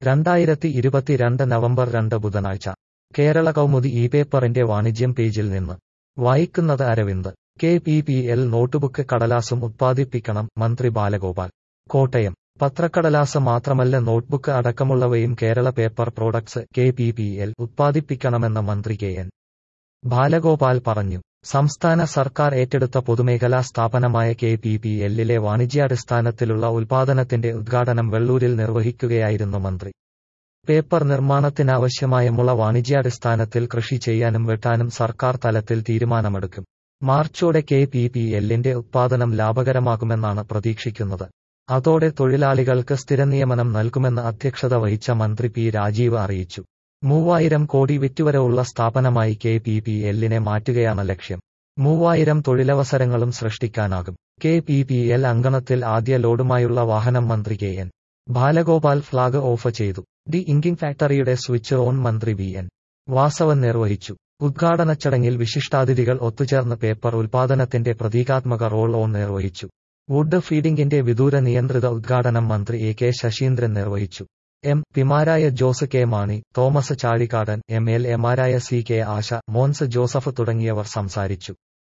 രണ്ടായിരത്തി ഇരുപത്തിരണ്ട് നവംബർ രണ്ട് ബുധനാഴ്ച കേരള കൗമുദി ഈ പേപ്പറിന്റെ വാണിജ്യം പേജിൽ നിന്ന് വായിക്കുന്നത് Aravind K P P L notebook കടലാസും ഉത്പാദിപ്പിക്കണം മന്ത്രി ബാലഗോപാൽ കോട്ടയം പത്രക്കടലാസ് മാത്രമല്ല നോട്ട്ബുക്ക് അടക്കമുള്ളവയും Kerala paper products K P P L ഉത്പാദിപ്പിക്കണമെന്ന് മന്ത്രി കെ എൻ ബാലഗോപാൽ പറഞ്ഞു സംസ്ഥാന സർക്കാർ ഏറ്റെടുത്ത പൊതുമേഖലാ സ്ഥാപനമായ കെ പി പി എല്ലിലെ വാണിജ്യാടിസ്ഥാനത്തിലുള്ള ഉൽപാദനത്തിന്റെ ഉദ്ഘാടനം വെള്ളൂരിൽ നിർവഹിക്കുകയായിരുന്നു മന്ത്രി പേപ്പർ നിർമ്മാണത്തിനാവശ്യമായ മുള വാണിജ്യാടിസ്ഥാനത്തിൽ കൃഷി ചെയ്യാനും വെട്ടാനും സർക്കാർ തലത്തിൽ തീരുമാനമെടുക്കും മാർച്ചോടെ കെ പി പി എല്ലിന്റെ ഉത്പാദനം ലാഭകരമാകുമെന്നാണ് പ്രതീക്ഷിക്കുന്നത് അതോടെ തൊഴിലാളികൾക്ക് സ്ഥിരനിയമനം നൽകുമെന്ന് അധ്യക്ഷത വഹിച്ച മന്ത്രി പി രാജീവ് അറിയിച്ചു മൂവായിരം കോടി വിറ്റുവരവുള്ള സ്ഥാപനമായി കെ പി പി എല്ലിനെ മാറ്റുകയാണ് ലക്ഷ്യം മൂവായിരം തൊഴിലവസരങ്ങളും സൃഷ്ടിക്കാനാകും കെ പി പി എൽ അങ്കണത്തിൽ ആദ്യ ലോഡുമായുള്ള വാഹനം മന്ത്രി K N Balagopal flag off ചെയ്തു ദി ഇങ്കിംഗ് ഫാക്ടറിയുടെ സ്വിച്ച് ഓൺ മന്ത്രി വി എൻ വാസവൻ നിർവഹിച്ചു ഉദ്ഘാടന ചടങ്ങിൽ വിശിഷ്ടാതിഥികൾ ഒത്തുചേർന്ന് പേപ്പർ ഉൽപാദനത്തിന്റെ പ്രതീകാത്മക റോൾ ഓൺ നിർവഹിച്ചു വുഡ് ഫീഡിംഗിന്റെ വിദൂര നിയന്ത്രിത ഉദ്ഘാടനം മന്ത്രി എ കെ ശശീന്ദ്രൻ നിർവഹിച്ചു എം പിമാരായ Jose K Mani Thomas Chazhikadan M L എമാരായ C K Asha Mons Joseph തുടങ്ങിയവർ സംസാരിച്ചു